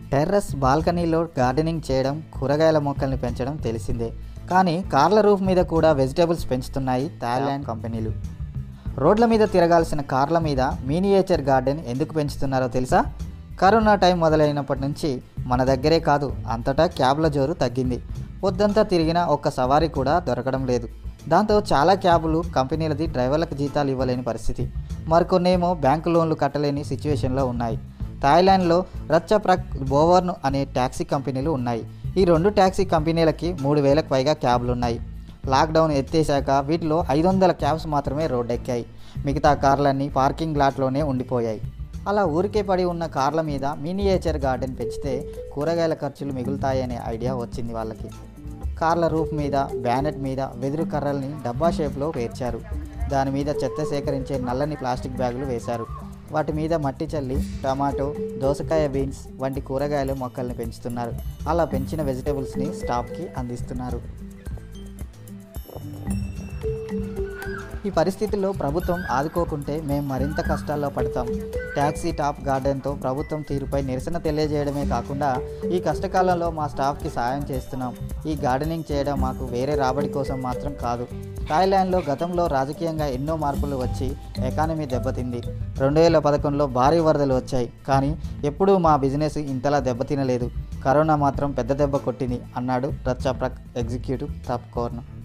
terrace బాల్కనీలో gardening చేయడం కూరగాయల మొక్కల్ని పెంచడం తెలిసిందే కానీ కార్ల రూఫ్ మీద కూడా వెజిటేబుల్స్ పెంచుతున్నాయి థాయిలాండ్ కంపెనీలు రోడ్ల మీద తిరగాల్సిన కార్ల మీద మినియేచర్ గార్డెన్ ఎందుకు పెంచుతున్నారో తెలుసా కరోనా టైం మొదలైనప్పటి నుంచి మన దగ్గరే కాదు అంతటా క్యాబ్ల జోరు తగ్గింది పొద్దంతా తిరిగినా ఒక్క సవారీ కూడా దొరకడం లేదు దాంతో చాలా క్యాబులు కంపెనీలది డ్రైవర్లకు జీతాలు ఇవ్వలేని పరిస్థితి మరికొన్నేమో బ్యాంకు లోన్లు కట్టలేని సిచ్యువేషన్లో ఉన్నాయి థాయిలాండ్లో రచ్చప్రక్ బోవర్న్ అనే ట్యాక్సీ కంపెనీలు ఉన్నాయి ఈ రెండు ట్యాక్సీ కంపెనీలకి మూడు వేలకు పైగా క్యాబ్లు ఉన్నాయి లాక్డౌన్ ఎత్తేసాక వీటిలో ఐదు వందల క్యాబ్స్ మాత్రమే రోడ్డెక్కాయి మిగతా కార్లన్నీ పార్కింగ్ లాట్లోనే ఉండిపోయాయి అలా ఊరికే పడి ఉన్న కార్ల మీద మినియేచర్ గార్డెన్ పెంచితే కూరగాయల ఖర్చులు మిగులుతాయనే ఐడియా వచ్చింది వాళ్ళకి కార్ల రూఫ్ మీద బ్యానెట్ మీద వెదురు కర్రల్ని డబ్బా షేప్లో పేర్చారు దాని మీద చెత్త సేకరించే నల్లని ప్లాస్టిక్ బ్యాగులు వేశారు వాటి మీద మట్టి చల్లి టమాటో దోసకాయ బీన్స్ వంటి కూరగాయలు మొక్కల్ని పెంచుతున్నారు అలా పెంచిన వెజిటేబుల్స్ని స్టాఫ్కి అందిస్తున్నారు ఈ పరిస్థితుల్లో ప్రభుత్వం ఆదుకోకుంటే మేము మరింత కష్టాల్లో పడతాం ట్యాక్సీ టాప్ గార్డెన్తో ప్రభుత్వం తీరుపై నిరసన తెలియజేయడమే కాకుండా ఈ కష్టకాలంలో మా స్టాఫ్కి సాయం చేస్తున్నాం ఈ గార్డెనింగ్ చేయడం మాకు వేరే రాబడి కోసం మాత్రం కాదు థాయిలాండ్లో గతంలో రాజకీయంగా ఎన్నో మార్పులు వచ్చి ఎకానమీ దెబ్బతింది రెండు వేల పదకొండులో భారీ వరదలు వచ్చాయి కానీ ఎప్పుడూ మా బిజినెస్ ఇంతలా దెబ్బతినలేదు కరోనా మాత్రం పెద్ద దెబ్బ కొట్టింది అన్నాడు రచ్చప్రక్ ఎగ్జిక్యూటివ్ టాప్ కోర్న్